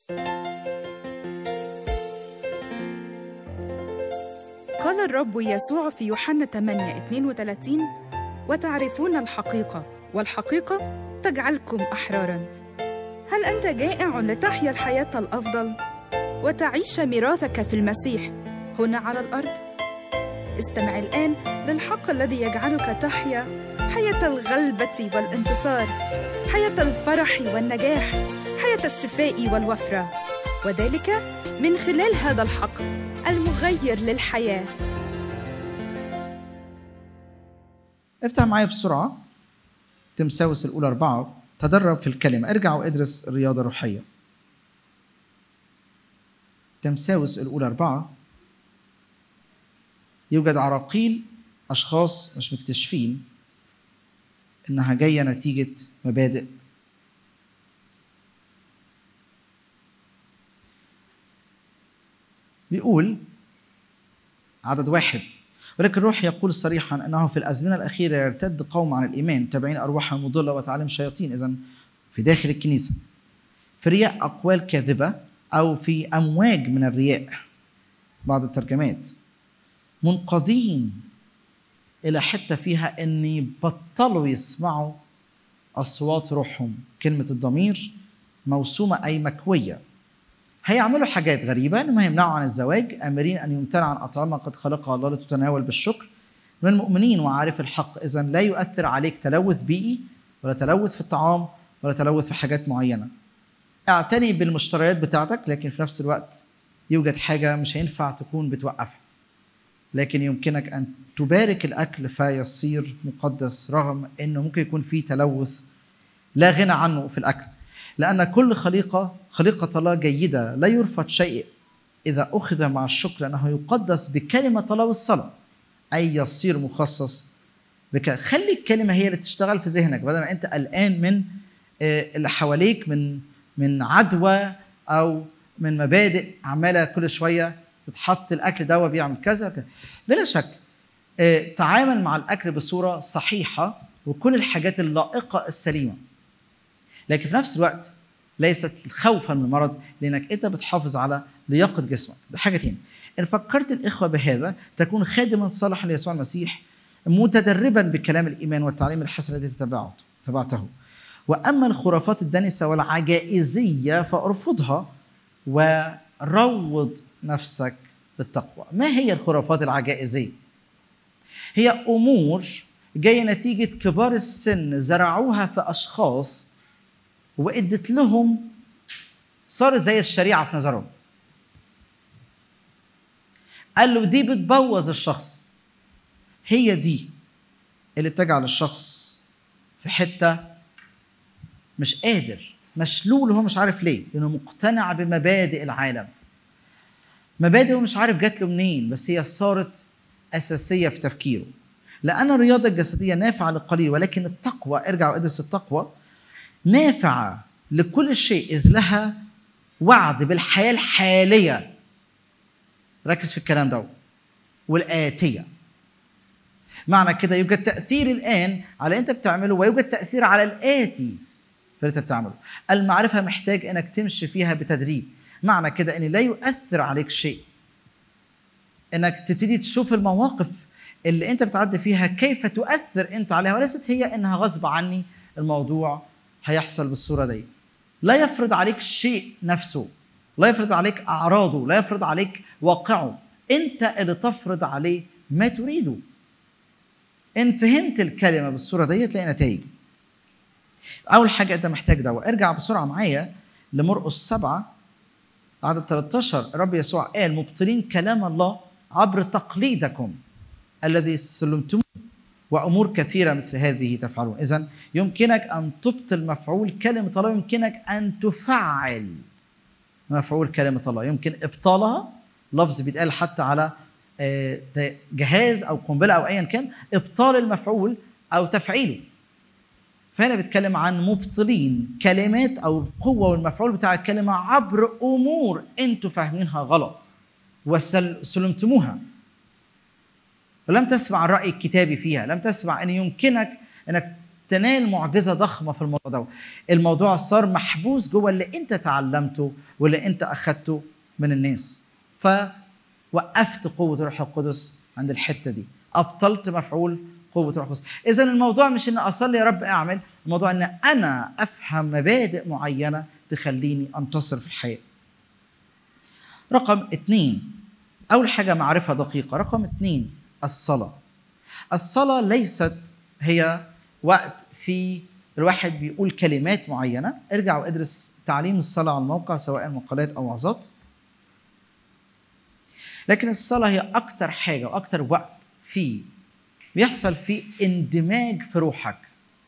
قال الرب يسوع في يوحنا 8 32 وتعرفون الحقيقة والحقيقة تجعلكم أحرارا هل أنت جائع لتحيا الحياة الأفضل وتعيش ميراثك في المسيح هنا على الأرض؟ استمع الآن للحق الذي يجعلك تحيا حياة الغلبة والانتصار حياة الفرح والنجاح حياة الشفاء والوفرة وذلك من خلال هذا الحق المغير للحياة افتح معايا بسرعة تمساوس الأولى أربعة تدرب في الكلمة ارجع وادرس الرياضة الروحية تمساوس الأولى أربعة يوجد عراقيل أشخاص مش مكتشفين إنها جاية نتيجة مبادئ بيقول عدد واحد ولكن الروح يقول صريحا انه في الازمنه الاخيره يرتد قوم عن الايمان تابعين ارواحا مضله وتعليم شياطين اذا في داخل الكنيسه في رياء اقوال كاذبه او في امواج من الرياء بعض الترجمات منقادين الى حته فيها ان بطلوا يسمعوا اصوات روحهم كلمه الضمير موسومه اي مكويه هيعملوا حاجات غريبة إنهم هيمنعوا عن الزواج آمرين أن يمتنع عن أطعام ما قد خلقها الله لتتناول بالشكر من المؤمنين وعارف الحق إذا لا يؤثر عليك تلوث بيئي ولا تلوث في الطعام ولا تلوث في حاجات معينة اعتني بالمشتريات بتاعتك لكن في نفس الوقت يوجد حاجة مش هينفع تكون بتوقفها لكن يمكنك أن تبارك الأكل فيصير مقدس رغم أنه ممكن يكون فيه تلوث لا غنى عنه في الأكل لأن كل خليقة خليقة الله جيدة لا يرفض شيء إذا أخذ مع الشكر لأنه يقدس بكلمة الله والصلاة أي يصير مخصص بك خلي الكلمة هي اللي تشتغل في ذهنك بدل ما أنت قلقان من اللي حواليك من من عدوى أو من مبادئ عمالة كل شوية تتحط الأكل ده بيعمل كذا كذا بلا شك تعامل مع الأكل بصورة صحيحة وكل الحاجات اللائقة السليمة لكن في نفس الوقت ليست خوفا من المرض لانك انت بتحافظ على لياقه جسمك ده حاجه تانية ان فكرت الاخوه بهذا تكون خادما صالحا ليسوع المسيح متدربا بكلام الايمان والتعليم الحسن الذي تتبعته تبعته واما الخرافات الدنسه والعجائزيه فارفضها وروض نفسك بالتقوى ما هي الخرافات العجائزيه هي امور جايه نتيجه كبار السن زرعوها في اشخاص وادت لهم صارت زي الشريعه في نظرهم قال له دي بتبوظ الشخص هي دي اللي تجعل الشخص في حته مش قادر مشلول وهو مش عارف ليه لانه مقتنع بمبادئ العالم مبادئ مش عارف جات له منين بس هي صارت اساسيه في تفكيره لان الرياضه الجسديه نافعه للقليل ولكن التقوى ارجع وادرس التقوى نافعة لكل شيء إذ لها وعد بالحياة الحالية ركز في الكلام ده والآتية معنى كده يوجد تأثير الآن على أنت بتعمله ويوجد تأثير على الآتي في أنت بتعمله المعرفة محتاج أنك تمشي فيها بتدريب معنى كده أن لا يؤثر عليك شيء أنك تبتدي تشوف المواقف اللي أنت بتعدي فيها كيف تؤثر أنت عليها وليست هي أنها غصب عني الموضوع هيحصل بالصوره دي لا يفرض عليك شيء نفسه لا يفرض عليك اعراضه لا يفرض عليك واقعه انت اللي تفرض عليه ما تريده ان فهمت الكلمه بالصوره دي تلاقي نتائج اول حاجه انت محتاج دواء ارجع بسرعه معايا لمرقس سبعة عدد 13 الرب يسوع قال مبطلين كلام الله عبر تقليدكم الذي سلمتموه وامور كثيره مثل هذه تفعلون اذا يمكنك ان تبطل مفعول كلمه الله يمكنك ان تفعل مفعول كلمه الله يمكن ابطالها لفظ بيتقال حتى على جهاز او قنبله او ايا كان ابطال المفعول او تفعيله فهنا بيتكلم عن مبطلين كلمات او القوه والمفعول بتاع الكلمه عبر امور انتوا فاهمينها غلط وسلمتموها ولم تسمع الرأي الكتابي فيها لم تسمع أن يمكنك أنك تنال معجزه ضخمه في الموضوع ده الموضوع صار محبوس جوه اللي انت تعلمته واللي انت اخدته من الناس فوقفت قوه الروح القدس عند الحته دي ابطلت مفعول قوه الروح القدس اذا الموضوع مش ان اصلي يا رب اعمل الموضوع ان انا افهم مبادئ معينه تخليني انتصر في الحياه رقم اثنين اول حاجه معرفه دقيقه رقم اثنين الصلاه الصلاه ليست هي وقت في الواحد بيقول كلمات معينه ارجع وادرس تعليم الصلاه على الموقع سواء مقالات او وعظات لكن الصلاه هي اكتر حاجه واكتر وقت فيه بيحصل فيه اندماج في روحك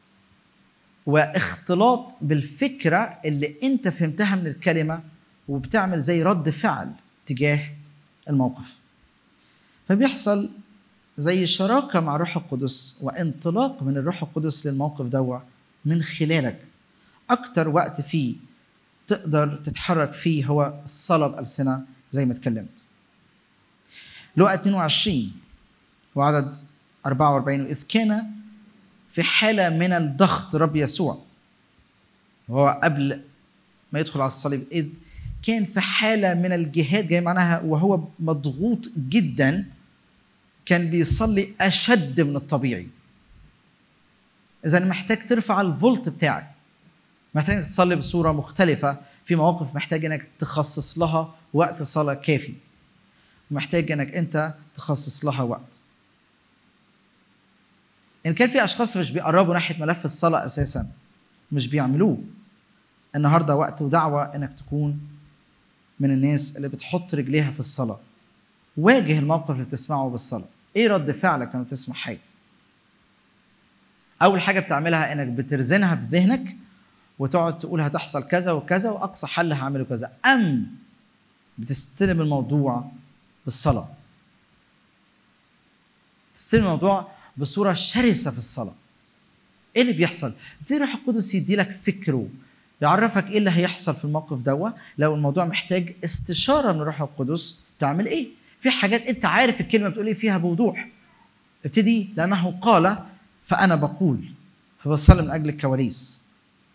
واختلاط بالفكره اللي انت فهمتها من الكلمه وبتعمل زي رد فعل تجاه الموقف فبيحصل زي شراكة مع الروح القدس وانطلاق من الروح القدس للموقف دوا من خلالك أكتر وقت فيه تقدر تتحرك فيه هو الصلاة بألسنة زي ما اتكلمت لقى 22 وعدد 44 إذ كان في حالة من الضغط رب يسوع وهو قبل ما يدخل على الصليب إذ كان في حالة من الجهاد جاي معناها وهو مضغوط جدا كان بيصلي أشد من الطبيعي إذا محتاج ترفع الفولت بتاعك محتاج انك تصلي بصورة مختلفة في مواقف محتاج انك تخصص لها وقت صلاة كافي محتاج انك انت تخصص لها وقت ان كان في اشخاص مش بيقربوا ناحيه ملف الصلاه اساسا مش بيعملوه النهارده وقت ودعوه انك تكون من الناس اللي بتحط رجليها في الصلاه واجه الموقف اللي بتسمعه بالصلاه ايه رد فعلك لما تسمع حاجه اول حاجه بتعملها انك بترزنها في ذهنك وتقعد تقول هتحصل كذا وكذا واقصى حل هعمله كذا ام بتستلم الموضوع بالصلاه تستلم الموضوع بصوره شرسه في الصلاه ايه اللي بيحصل بتدي الروح القدس يدي لك فكره يعرفك ايه اللي هيحصل في الموقف دوا لو الموضوع محتاج استشاره من الروح القدس تعمل ايه في حاجات انت عارف الكلمه بتقول ايه فيها بوضوح ابتدي لانه قال فانا بقول فبصلي من اجل الكواليس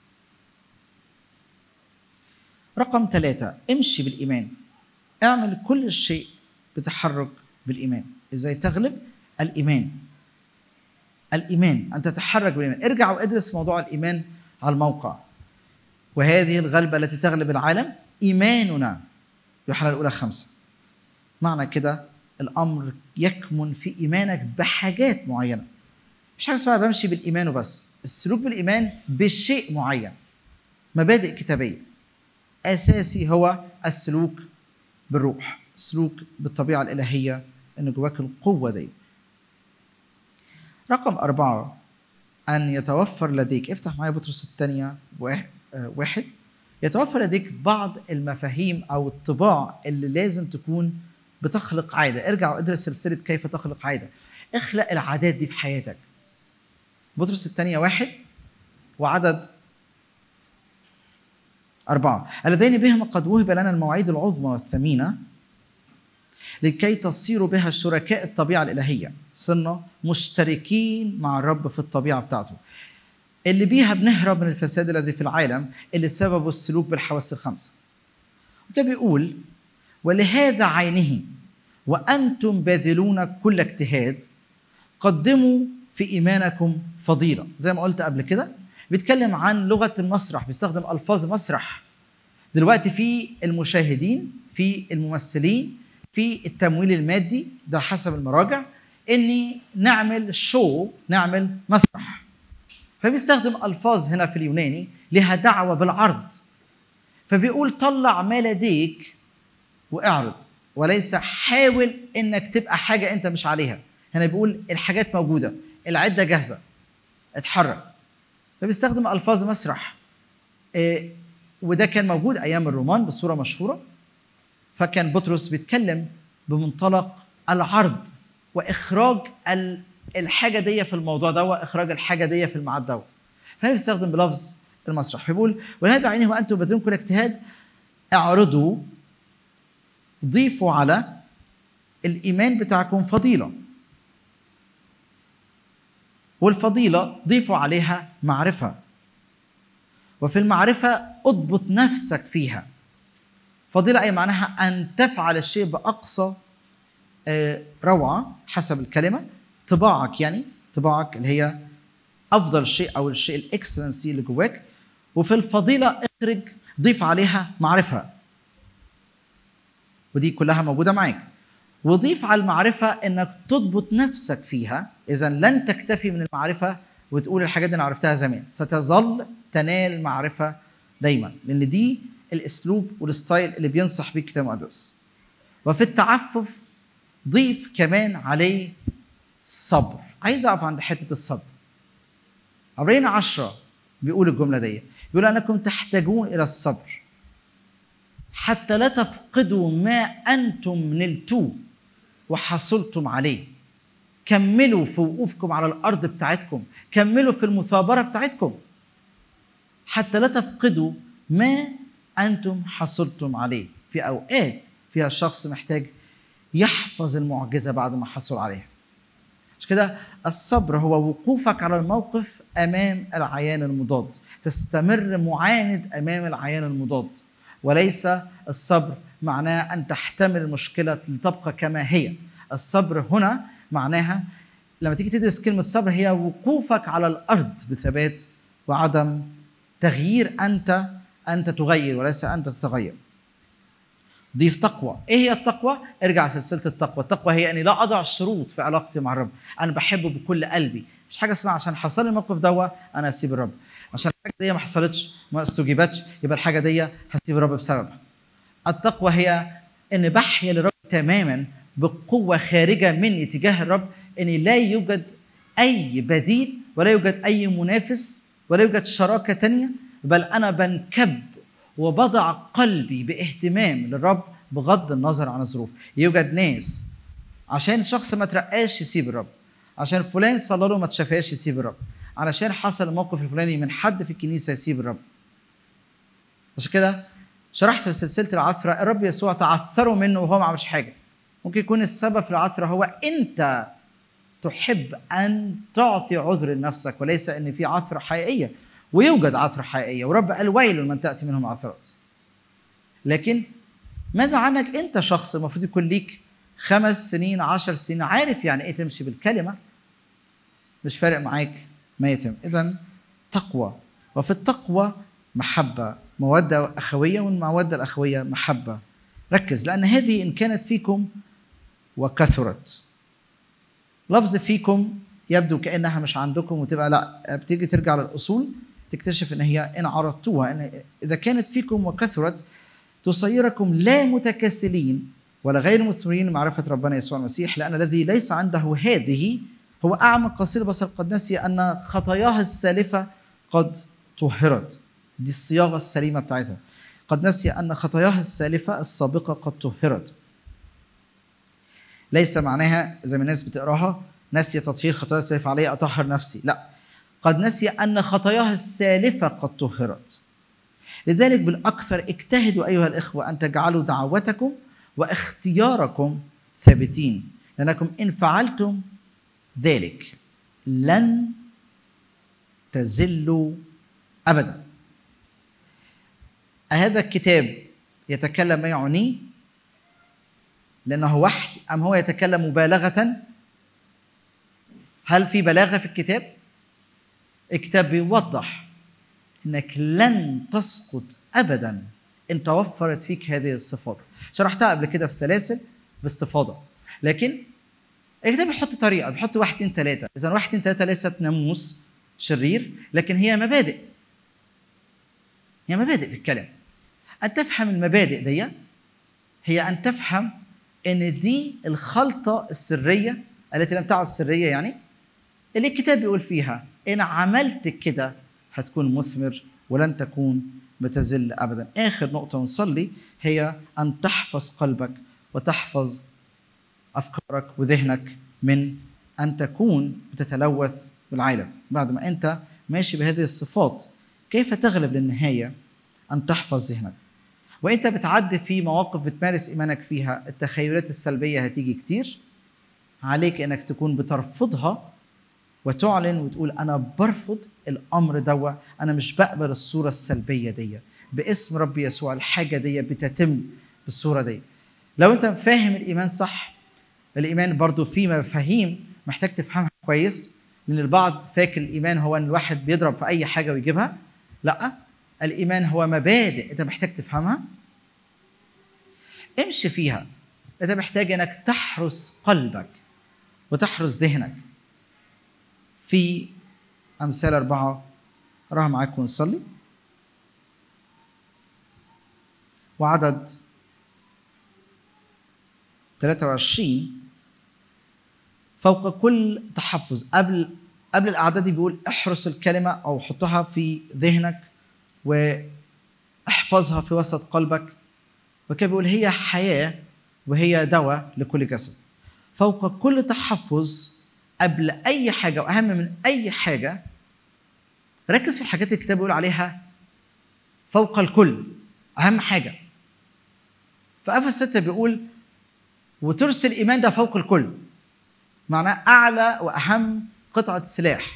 رقم ثلاثة امشي بالإيمان اعمل كل شيء بتحرك بالإيمان إزاي تغلب الإيمان الإيمان أن تتحرك بالإيمان ارجع وادرس موضوع الإيمان على الموقع وهذه الغلبة التي تغلب العالم إيماننا يوحنا الأولى خمسة معنى كده الأمر يكمن في إيمانك بحاجات معينة مش حاجة اسمها بمشي بالإيمان وبس السلوك بالإيمان بشيء معين مبادئ كتابية أساسي هو السلوك بالروح السلوك بالطبيعة الإلهية إن جواك القوة دي رقم أربعة أن يتوفر لديك افتح معايا بطرس الثانية واحد يتوفر لديك بعض المفاهيم أو الطباع اللي لازم تكون بتخلق عادة ارجع وادرس سلسلة كيف تخلق عادة اخلق العادات دي في حياتك بطرس الثانية واحد وعدد أربعة اللذين بهما قد وهب لنا المواعيد العظمى والثمينة لكي تصيروا بها شركاء الطبيعة الإلهية صرنا مشتركين مع الرب في الطبيعة بتاعته اللي بيها بنهرب من الفساد الذي في العالم اللي سببه السلوك بالحواس الخمسة وده بيقول ولهذا عينه وأنتم باذلون كل اجتهاد قدموا في إيمانكم فضيلة زي ما قلت قبل كده بيتكلم عن لغة المسرح بيستخدم ألفاظ مسرح دلوقتي في المشاهدين في الممثلين في التمويل المادي ده حسب المراجع اني نعمل شو نعمل مسرح فبيستخدم الفاظ هنا في اليوناني لها دعوه بالعرض فبيقول طلع ما لديك واعرض وليس حاول انك تبقى حاجه انت مش عليها هنا بيقول الحاجات موجوده العده جاهزه اتحرك فبيستخدم الفاظ مسرح إيه وده كان موجود ايام الرومان بصوره مشهوره فكان بطرس بيتكلم بمنطلق العرض واخراج الحاجه دي في الموضوع ده واخراج الحاجه دي في الميعاد ده فهو بيستخدم بلفظ المسرح فبيقول ولهذا عينه وانتم بذلون كل اجتهاد اعرضوا ضيفوا على الايمان بتاعكم فضيله والفضيلة ضيفوا عليها معرفة وفي المعرفة اضبط نفسك فيها فضيلة أي معناها أن تفعل الشيء بأقصى آه، روعة حسب الكلمة طباعك يعني طباعك اللي هي أفضل شيء أو الشيء الإكسلنسي اللي جواك وفي الفضيلة اخرج ضيف عليها معرفة ودي كلها موجودة معاك وضيف على المعرفة انك تضبط نفسك فيها اذا لن تكتفي من المعرفة وتقول الحاجات دي انا عرفتها زمان ستظل تنال معرفة دايما لان دي الاسلوب والستايل اللي بينصح بيه الكتاب المقدس وفي التعفف ضيف كمان عليه صبر عايز اقف عند حتة الصبر عبرين عشرة بيقول الجملة دي بيقول انكم تحتاجون الى الصبر حتى لا تفقدوا ما انتم نلتوه وحصلتم عليه كملوا في وقوفكم على الارض بتاعتكم كملوا في المثابره بتاعتكم حتى لا تفقدوا ما انتم حصلتم عليه في اوقات فيها الشخص محتاج يحفظ المعجزه بعد ما حصل عليها مش كده الصبر هو وقوفك على الموقف امام العيان المضاد تستمر معاند امام العيان المضاد وليس الصبر معناه ان تحتمل المشكله لتبقى كما هي الصبر هنا معناها لما تيجي تدرس كلمه صبر هي وقوفك على الارض بثبات وعدم تغيير انت انت تغير وليس انت تتغير ضيف تقوى ايه هي التقوى ارجع سلسله التقوى التقوى هي اني لا اضع شروط في علاقتي مع الرب انا بحبه بكل قلبي مش حاجه اسمها عشان حصل لي الموقف دوا انا اسيب الرب عشان الحاجه دي ما حصلتش ما استجيبتش يبقى الحاجه دي هسيب الرب بسببها التقوى هي ان بحيا للرب تماما بقوه خارجه مني تجاه الرب ان لا يوجد اي بديل ولا يوجد اي منافس ولا يوجد شراكه تانية بل انا بنكب وبضع قلبي باهتمام للرب بغض النظر عن الظروف يوجد ناس عشان شخص ما ترقاش يسيب الرب عشان فلان صلى له ما تشافاش يسيب الرب علشان حصل الموقف الفلاني من حد في الكنيسه يسيب الرب عشان كده شرحت في سلسله العثره الرب يسوع تعثروا منه وهو ما عملش حاجه ممكن يكون السبب في العثره هو انت تحب ان تعطي عذر لنفسك وليس ان في عثره حقيقيه ويوجد عثره حقيقيه ورب قال ويل من تاتي منهم عثرات لكن ماذا عنك انت شخص المفروض يكون ليك خمس سنين عشر سنين عارف يعني ايه تمشي بالكلمه مش فارق معاك ما يتم اذا تقوى وفي التقوى محبه موده اخويه والموده الاخويه محبه ركز لان هذه ان كانت فيكم وكثرت لفظ فيكم يبدو كانها مش عندكم وتبقى لا بتيجي ترجع للاصول تكتشف ان هي ان عرضتوها ان اذا كانت فيكم وكثرت تصيركم لا متكاسلين ولا غير مثمرين معرفه ربنا يسوع المسيح لان الذي ليس عنده هذه هو اعمى قصير البصر قد نسي ان خطاياه السالفه قد طهرت دي الصياغه السليمه بتاعتها قد نسي ان خطاياه السالفه السابقه قد طهرت ليس معناها زي ما الناس بتقراها نسي تطهير خطايا السالفه علي اطهر نفسي لا قد نسي ان خطاياه السالفه قد طهرت لذلك بالاكثر اجتهدوا ايها الاخوه ان تجعلوا دعوتكم واختياركم ثابتين لانكم ان فعلتم ذلك لن تزلوا ابدا هذا الكتاب يتكلم ما يعنيه لانه وحي ام هو يتكلم مبالغه هل في بلاغه في الكتاب الكتاب بيوضح انك لن تسقط ابدا ان توفرت فيك هذه الصفات شرحتها قبل كده في سلاسل باستفاضه لكن الكتاب بيحط طريقه بيحط واحد اتنين تلاته اذا واحد اتنين تلاته ليست ناموس شرير لكن هي مبادئ هي مبادئ في الكلام ان تفهم المبادئ دي هي ان تفهم ان دي الخلطه السريه التي لم تعد سريه يعني اللي الكتاب بيقول فيها ان عملت كده هتكون مثمر ولن تكون بتزل ابدا اخر نقطه ونصلي هي ان تحفظ قلبك وتحفظ افكارك وذهنك من ان تكون بتتلوث بالعالم بعد ما انت ماشي بهذه الصفات كيف تغلب للنهايه ان تحفظ ذهنك وانت بتعدي في مواقف بتمارس ايمانك فيها التخيلات السلبيه هتيجي كتير عليك انك تكون بترفضها وتعلن وتقول انا برفض الامر دوا انا مش بقبل الصوره السلبيه دي باسم رب يسوع الحاجه دي بتتم بالصوره دي لو انت فاهم الايمان صح الايمان برضو فيه مفاهيم محتاج تفهمها كويس لان البعض فاكر الايمان هو ان الواحد بيضرب في اي حاجه ويجيبها لا الايمان هو مبادئ انت محتاج تفهمها امشي فيها انت محتاج انك تحرس قلبك وتحرس ذهنك في امثال اربعه اقراها معاكم ونصلي وعدد 23 فوق كل تحفظ قبل قبل الاعداد دي بيقول احرس الكلمه او حطها في ذهنك واحفظها في وسط قلبك وكان بيقول هي حياه وهي دواء لكل جسد فوق كل تحفظ قبل اي حاجه واهم من اي حاجه ركز في الحاجات اللي الكتاب بيقول عليها فوق الكل اهم حاجه فافس 6 بيقول وترسل الايمان ده فوق الكل معناه اعلى واهم قطعه سلاح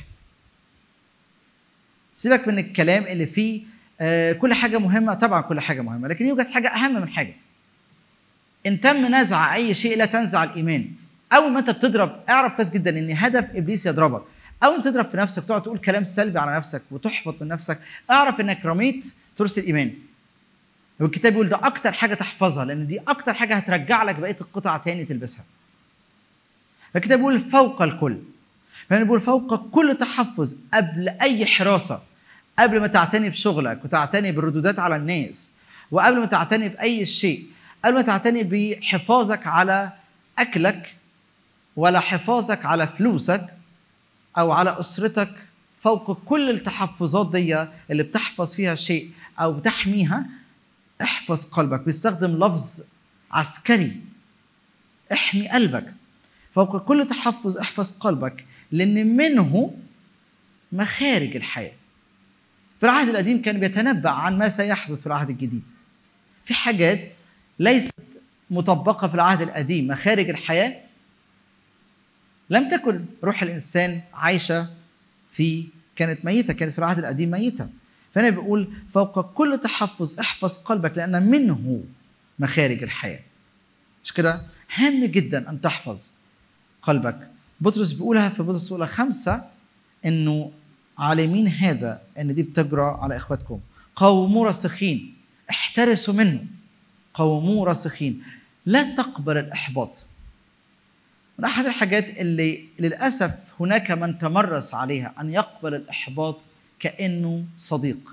سيبك من الكلام اللي فيه آه كل حاجه مهمه طبعا كل حاجه مهمه لكن يوجد حاجه اهم من حاجه ان تم نزع اي شيء لا تنزع الايمان اول ما انت بتضرب اعرف كويس جدا ان هدف ابليس يضربك اول ما تضرب في نفسك تقعد تقول كلام سلبي على نفسك وتحبط من نفسك اعرف انك رميت ترس الايمان والكتاب بيقول ده اكتر حاجه تحفظها لان دي اكتر حاجه هترجع لك بقيه القطع تاني تلبسها الكتاب بيقول فوق الكل يعني بيقول فوق كل تحفظ قبل اي حراسه قبل ما تعتني بشغلك وتعتني بالردودات على الناس وقبل ما تعتني باي شيء قبل ما تعتني بحفاظك على اكلك ولا حفاظك على فلوسك او على اسرتك فوق كل التحفظات دي اللي بتحفظ فيها شيء او بتحميها احفظ قلبك بيستخدم لفظ عسكري احمي قلبك فوق كل تحفظ احفظ قلبك لان منه مخارج الحياه في العهد القديم كان بيتنبأ عن ما سيحدث في العهد الجديد في حاجات ليست مطبقة في العهد القديم مخارج الحياة لم تكن روح الإنسان عايشة في كانت ميتة كانت في العهد القديم ميتة فأنا بيقول فوق كل تحفظ احفظ قلبك لأن منه مخارج الحياة مش كده هام جدا أن تحفظ قلبك بطرس بيقولها في بطرس الأولى خمسة إنه عالمين هذا ان دي بتجرى على اخواتكم قوموا راسخين احترسوا منه قوموا راسخين لا تقبل الاحباط من احد الحاجات اللي للاسف هناك من تمرس عليها ان يقبل الاحباط كانه صديق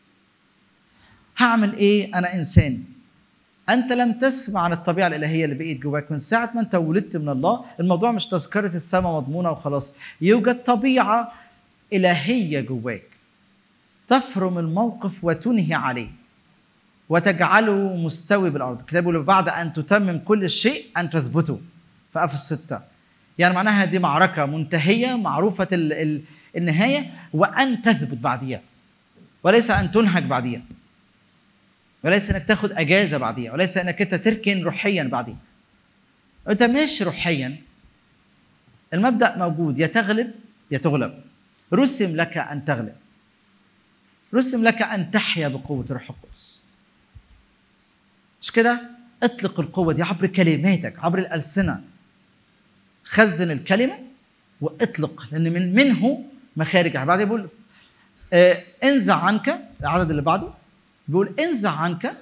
هعمل ايه انا انسان انت لم تسمع عن الطبيعه الالهيه اللي بقيت جواك من ساعه ما انت ولدت من الله الموضوع مش تذكره السماء مضمونه وخلاص يوجد طبيعه إلهية جواك تفرم الموقف وتنهي عليه وتجعله مستوي بالأرض الكتاب يقول بعد أن تتمم كل شيء أن تثبته في أفس ستة يعني معناها دي معركة منتهية معروفة ال ال النهاية وأن تثبت بعديها وليس أن تنهك بعديها وليس أنك تاخد أجازة بعديها وليس أنك أنت تركن روحيا بعديها أنت ماشي روحيا المبدأ موجود يا تغلب يا تغلب رسم لك ان تغلب رسم لك ان تحيا بقوه الروح القدس مش كده اطلق القوه دي عبر كلماتك عبر الالسنه خزن الكلمه واطلق لان من منه مخارج بعد بيقول آه انزع عنك العدد اللي بعده بيقول انزع عنك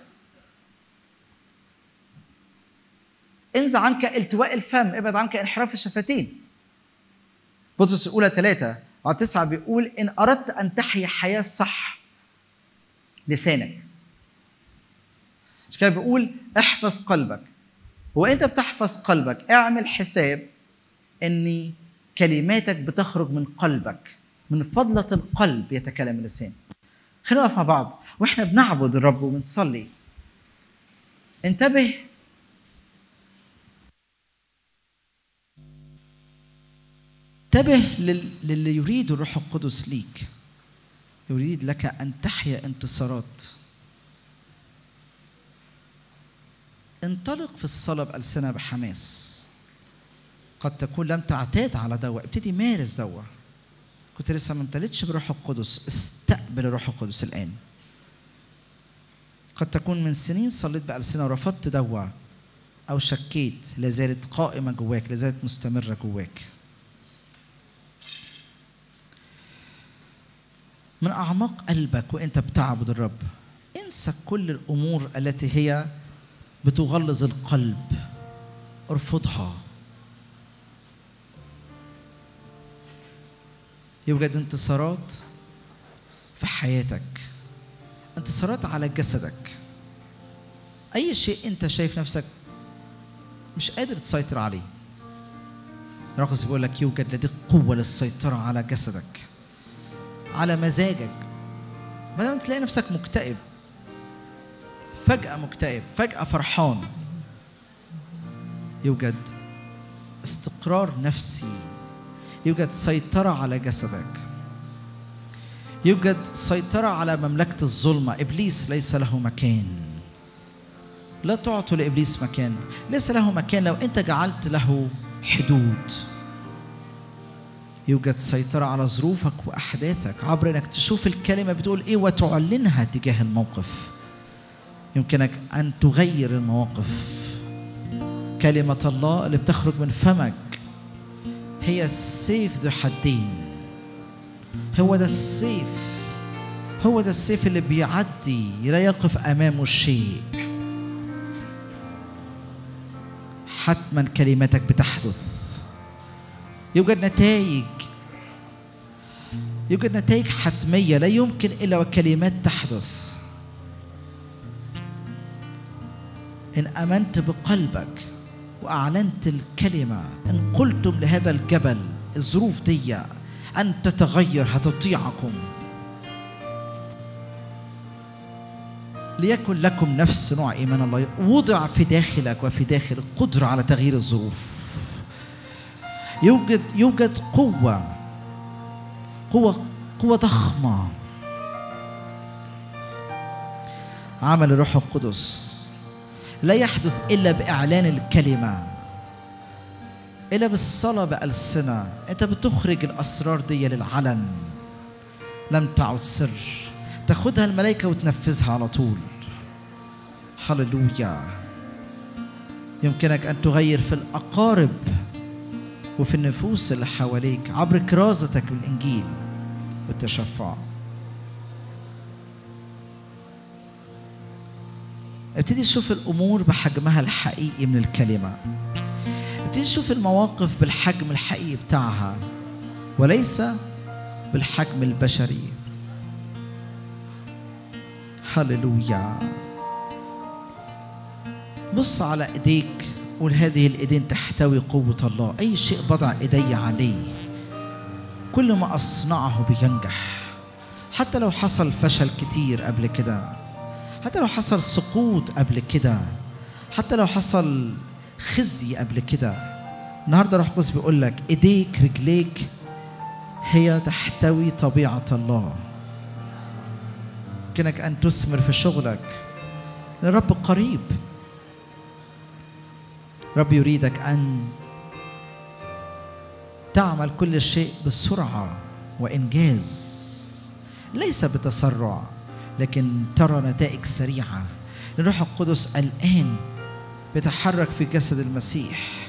انزع عنك التواء الفم ابعد عنك انحراف الشفتين بطرس الاولى ثلاثه على تسعة بيقول إن أردت أن تحيا حياة صح لسانك مش كده بيقول احفظ قلبك وانت بتحفظ قلبك اعمل حساب ان كلماتك بتخرج من قلبك من فضلة القلب يتكلم اللسان خلينا نقف مع بعض واحنا بنعبد الرب وبنصلي انتبه انتبه للي يريد الروح القدس ليك يريد لك ان تحيا انتصارات انطلق في الصلاه بالسنه بحماس قد تكون لم تعتاد على دواء ابتدي مارس دواء كنت لسه ما امتلتش بالروح القدس استقبل الروح القدس الآن قد تكون من سنين صليت بألسنة ورفضت دوا أو شكيت لا زالت قائمة جواك لا زالت مستمرة جواك من أعماق قلبك وأنت بتعبد الرب انسى كل الأمور التي هي بتغلظ القلب ارفضها يوجد انتصارات في حياتك انتصارات على جسدك اي شيء انت شايف نفسك مش قادر تسيطر عليه رقص بيقول لك يوجد لديك قوة للسيطرة على جسدك على مزاجك ما دام تلاقي نفسك مكتئب فجأة مكتئب فجأة فرحان يوجد استقرار نفسي يوجد سيطرة على جسدك يوجد سيطرة على مملكة الظلمة إبليس ليس له مكان لا تعطوا لإبليس مكان ليس له مكان لو أنت جعلت له حدود يوجد سيطرة على ظروفك وأحداثك عبر أنك تشوف الكلمة بتقول إيه وتعلنها تجاه الموقف يمكنك أن تغير المواقف كلمة الله اللي بتخرج من فمك هي السيف ذو حدين هو ده السيف هو ده السيف اللي بيعدي لا يقف امامه شيء حتما كلمتك بتحدث يوجد نتائج يوجد نتائج حتميه لا يمكن الا وكلمات تحدث ان امنت بقلبك واعلنت الكلمه ان قلتم لهذا الجبل الظروف دي ان تتغير هتطيعكم ليكن لكم نفس نوع ايمان الله وضع في داخلك وفي داخل قدره على تغيير الظروف يوجد يوجد قوه قوه قوه ضخمه عمل الروح القدس لا يحدث الا باعلان الكلمه الا بالصلاه بالسنه انت بتخرج الاسرار دي للعلن لم تعد سر تاخدها الملائكه وتنفذها على طول هللويا يمكنك ان تغير في الاقارب وفي النفوس اللي حواليك عبر كرازتك بالانجيل والتشفع ابتدي تشوف الامور بحجمها الحقيقي من الكلمه ابتدي تشوف المواقف بالحجم الحقيقي بتاعها وليس بالحجم البشري هللويا بص على ايديك قول هذه الايدين تحتوي قوة الله أي شيء بضع ايدي عليه كل ما أصنعه بينجح حتى لو حصل فشل كتير قبل كده حتى لو حصل سقوط قبل كده حتى لو حصل خزي قبل كده النهارده روح القدس بيقول لك ايديك رجليك هي تحتوي طبيعة الله يمكنك أن تثمر في شغلك الرب قريب رب يريدك أن تعمل كل شيء بسرعة وإنجاز ليس بتسرع لكن ترى نتائج سريعة الروح القدس الآن بيتحرك في جسد المسيح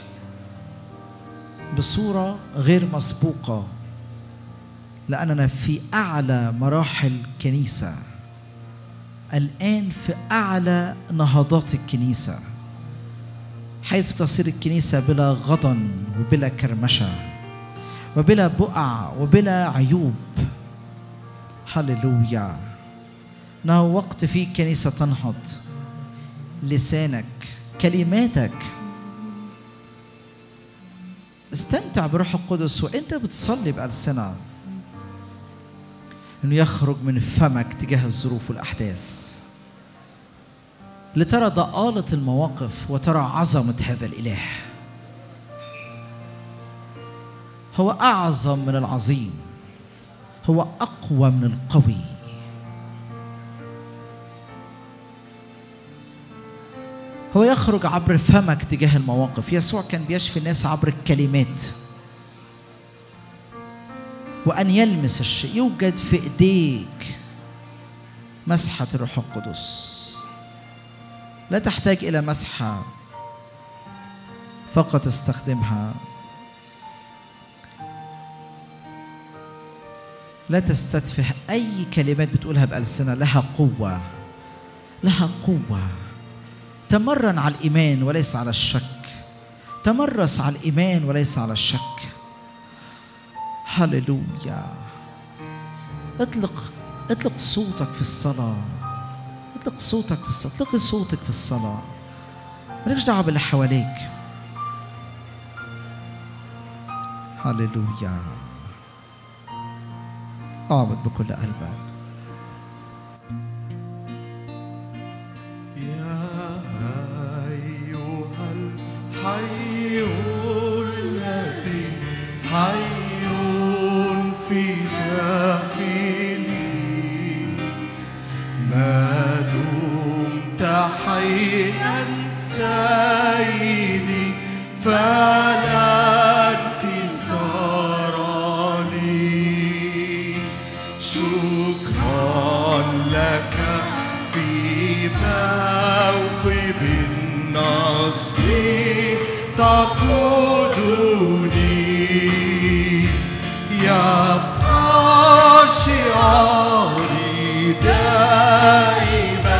بصورة غير مسبوقة لأننا في أعلى مراحل كنيسة الآن في أعلى نهضات الكنيسة حيث تصير الكنيسة بلا غضن وبلا كرمشة وبلا بقع وبلا عيوب هللويا إنه وقت فيه كنيسة تنهض لسانك كلماتك استمتع بروح القدس وانت بتصلي بألسنة انه يخرج من فمك تجاه الظروف والاحداث لترى ضآلة المواقف وترى عظمة هذا الإله هو أعظم من العظيم هو أقوى من القوي هو يخرج عبر فمك تجاه المواقف يسوع كان بيشفي الناس عبر الكلمات وأن يلمس الشيء يوجد في إيديك مسحة الروح القدس لا تحتاج إلى مسحة فقط استخدمها لا تستتفه أي كلمات بتقولها بألسنة لها قوة لها قوة تمرن على الإيمان وليس على الشك تمرس على الإيمان وليس على الشك هللويا اطلق اطلق صوتك في الصلاة اطلق صوتك في الصلاة اطلقي صوتك في الصلاة مالكش دعوة باللي حواليك هللويا اعبد بكل قلبك يا أيها الحي الذي حي في داخلي ما دمت حيا سيدي فلا انكسار لي شكرا لك في موكب النصر تقودني يبقى شعاري دائما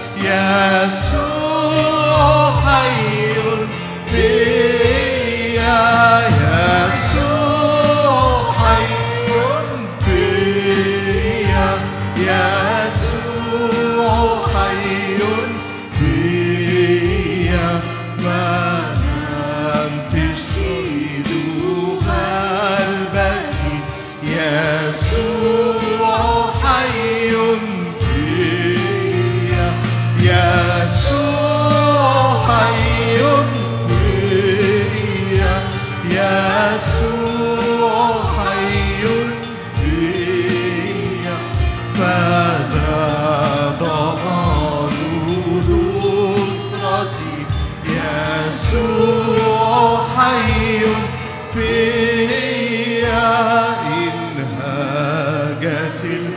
يسوع حي فيا يسوع حي فيا يسوع حي فيا ما أنت تشيد قلبتي يسوع حي فيا يسوع حي فيا يسوع حي فيا فذا ضمان نصرتي يسوع حي فيا إن هاجت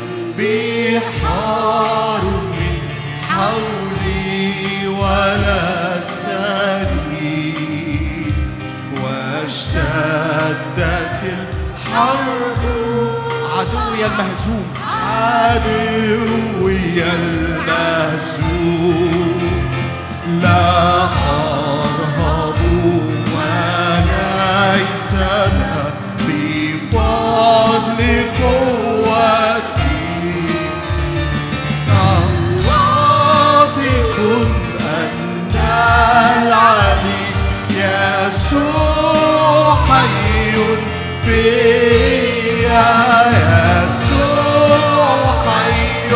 البحار من حولي ولا سري واشتدت الحرب عدوي المهزوم عدوي المهزوم لا أرهب وليس ذا بفضل قوتي واثق أن العلي يسوع حي فيا يسوع حي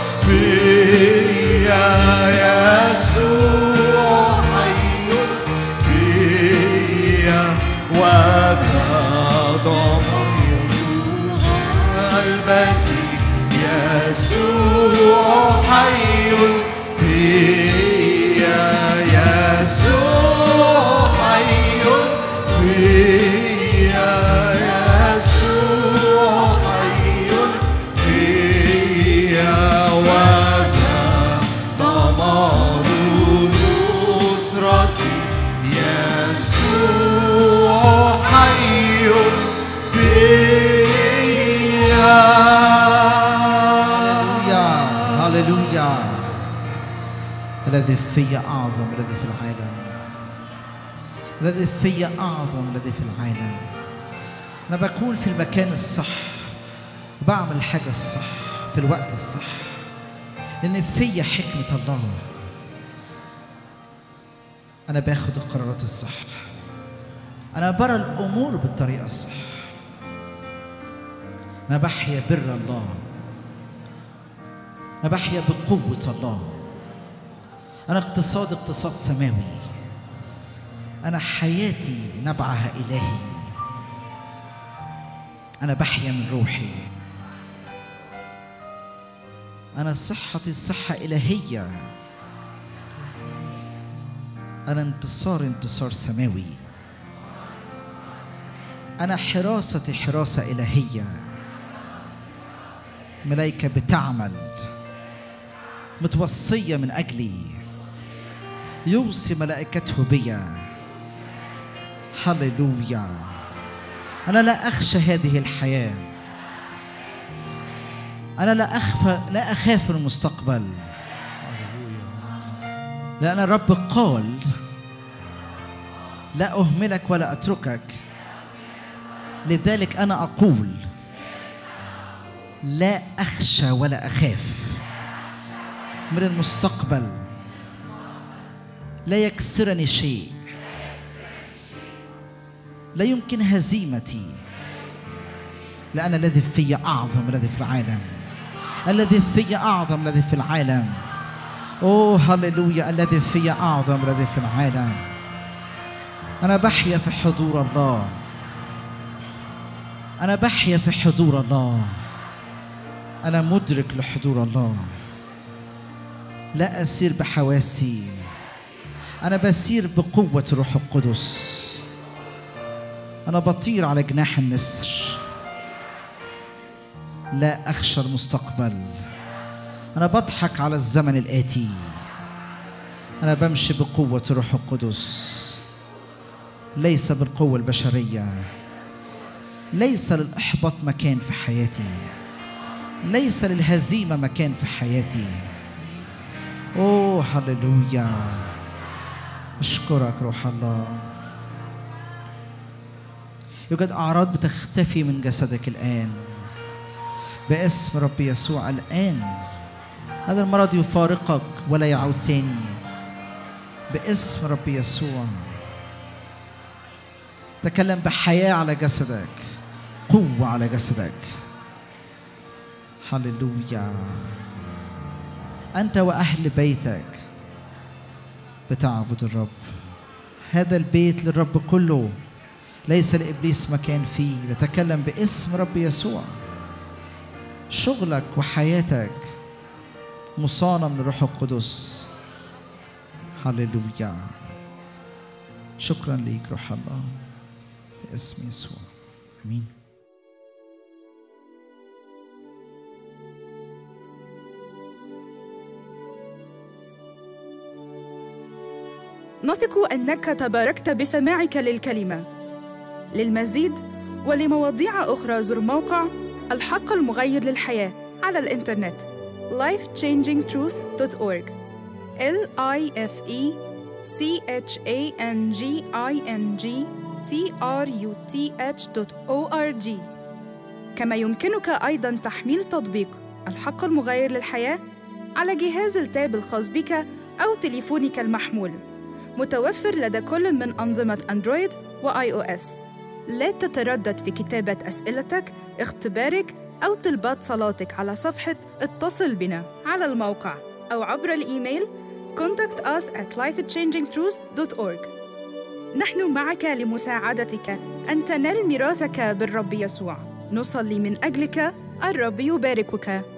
فيا يسوع حي فيا وذا ضمير قلبتي يسوع حي فيا يسوع حي فيا يسوع حي فيا وذا ضمان نصرتي يسوع حي فيا هللويا هللويا الذي في أعظم الذي في العالم الذي في أعظم الذي في العالم أنا بكون في المكان الصح وبعمل الحاجة الصح في الوقت الصح لأن في حكمة الله أنا باخد القرارات الصح أنا برى الأمور بالطريقة الصح أنا بحيا بر الله أنا بحيا بقوة الله أنا اقتصاد اقتصاد سماوي أنا حياتي نبعها إلهي أنا بحيا من روحي أنا صحتي صحة إلهية أنا انتصار انتصار سماوي أنا حراستي حراسة إلهية ملائكة بتعمل متوصية من أجلي يوصي ملائكته بيا هللويا أنا لا أخشى هذه الحياة أنا لا أخفى لا أخاف المستقبل لأن الرب قال لا أهملك ولا أتركك لذلك أنا أقول لا أخشى ولا أخاف من المستقبل لا يكسرني شيء لا يمكن هزيمتي لأن الذي في أعظم من الذي في العالم الذي في أعظم من الذي في العالم أوه هللويا الذي في أعظم من الذي في العالم أنا بحيا في حضور الله أنا بحيا في حضور الله أنا مدرك لحضور الله لا أسير بحواسي أنا بسير بقوة الروح القدس أنا بطير على جناح النسر لا أخشى المستقبل أنا بضحك على الزمن الآتي أنا بمشي بقوة الروح القدس ليس بالقوة البشرية ليس للإحباط مكان في حياتي ليس للهزيمة مكان في حياتي أوه هللويا أشكرك روح الله يوجد أعراض بتختفي من جسدك الآن باسم رب يسوع الآن هذا المرض يفارقك ولا يعود تاني باسم رب يسوع تكلم بحياة على جسدك قوة على جسدك هللويا أنت وأهل بيتك بتعبد الرب هذا البيت للرب كله ليس لإبليس مكان فيه نتكلم باسم رب يسوع شغلك وحياتك مصانة من الروح القدس هللويا شكرا ليك روح الله باسم يسوع امين نثق انك تباركت بسماعك للكلمه للمزيد ولمواضيع اخرى زر موقع الحق المغير للحياه على الانترنت lifechangingtruth.org l i f e c h a n g i n g t r u t h.org كما يمكنك ايضا تحميل تطبيق الحق المغير للحياه على جهاز التاب الخاص بك او تليفونك المحمول متوفر لدى كل من أنظمة أندرويد وآي أو إس. لا تتردد في كتابة أسئلتك، اختبارك أو طلبات صلاتك على صفحة اتصل بنا على الموقع أو عبر الإيميل contact us at lifechangingtruth.org نحن معك لمساعدتك أن تنال ميراثك بالرب يسوع نصلي من أجلك الرب يباركك